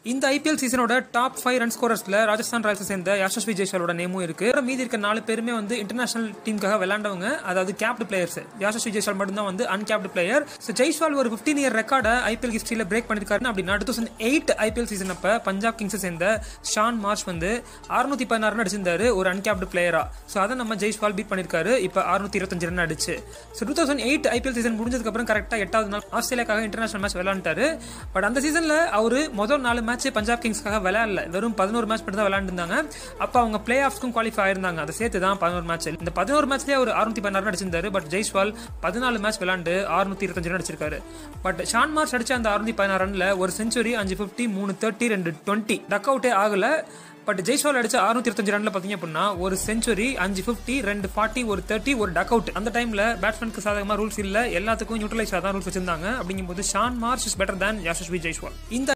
இந்த ஐபிஎல் சீசனோட top five run ஸ்கோரர்ஸ்ல ராஜஸ்தான் ராயல்ஸ் சேர்ந்த யசஸ்வி ஜெய்ஸ்வாலோட நேமும் இருக்கு அப்புறம் மீதி இருக்க நாலு பேருமே வந்து இன்டர்நேஷனல் டீமுக்காக விளையாண்டவங்க அதாவது கேப்டு பிளேயர்ஸ் யசஸ்வி ஜெய்ஸ்வால் மட்டும்தான் வந்து அன்கேப்டு பிளேயர் ஸோ ஜெய்ஸ்வால் ஒரு ஃபிஃப்டீன் இயர் ரெக்கார்டை ஐபிஎல் ஹிஸ்டரியில் பிரேக் பண்ணிருக்காரு அப்படின்னா two thousand eight IPL season அப்ப பஞ்சாப் கிங்ஸ் சேர்ந்த ஷான் மார்ச் வந்து அறுநூத்தி பதினாறு ரன் அடிச்சிருந்தாரு ஒரு அன்கேப்டு பிளேயரா ஸோ அதை நம்ம ஜெய்ஸ்வால் பீட் பண்ணிருக்காரு இப்போ அறுநூத்தி இருபத்தஞ்சு ரன் அடிச்சு so two thousand eight IPL season முடிஞ்சதுக்கு அப்புறம் கரெக்டாக எட்டாவது நாள் ஆஸ்திரேலியாக்காக இன்டர்நேஷனல் மேட்ச் விளையாண்டாரு பட் அந்த சீசன்ல அவரு முதல் நாலு மேட்ச் பஞ்சாப் கிங்ஸ்க்காக விளையாடல வெறும் பதினோரு மேட்ச் மட்டும் தான் விளையாண்டுருந்தாங்க அப்போ அவங்க பிளே ஆஃப்ஸ்க்கும் குவாலிஃபை ஆயிருந்தாங்க அதை சேர்த்து தான் பதினோரு மேட்ச் இந்த பதினோரு மேட்ச்லேயே ஒரு அறுநூத்தி பதினாறு அடிச்சிருந்தாரு பட் ஜெய்ஸ்வால் பதினாலு மேட்ச் விளையாண்டு அறுநூத்தி இருபத்தஞ்சு ரன் அடிச்சிருக்காரு பட் ஷான் மார்ச் அடிச்ச அந்த அறுநூத்தி பதினாறு ரன்ல ஒரு செஞ்சுரி அஞ்சு ஃபிஃப்டி மூணு தேர்ட்டி ரெண்டு டுவெண்ட்டி டக் அவுட்டே ஆகல பட் ஜெய்ஸ்வால் அடிச்ச அறுநூத்தி இருபத்தஞ்சு ரன்ல பாத்தீங்க அப்படின்னா ஒரு செஞ்சுரி அஞ்சு ஃபிஃப்டி ரெண்டு ஃபார்ட்டி ஒரு தேர்ட்டி ஒரு டக் அவுட் அந்த டைம்ல பேட்ஸ்மேனுக்கு சாதகமா ரூல்ஸ் இல்ல எல்லாத்துக்கும் நியூட்ரலைஸ் தான் ரூல்ஸ் வச்சிருந்தாங்க அப்படிங்கும்போது Shaun Marsh is better than Yashasvi Jaiswal இந்த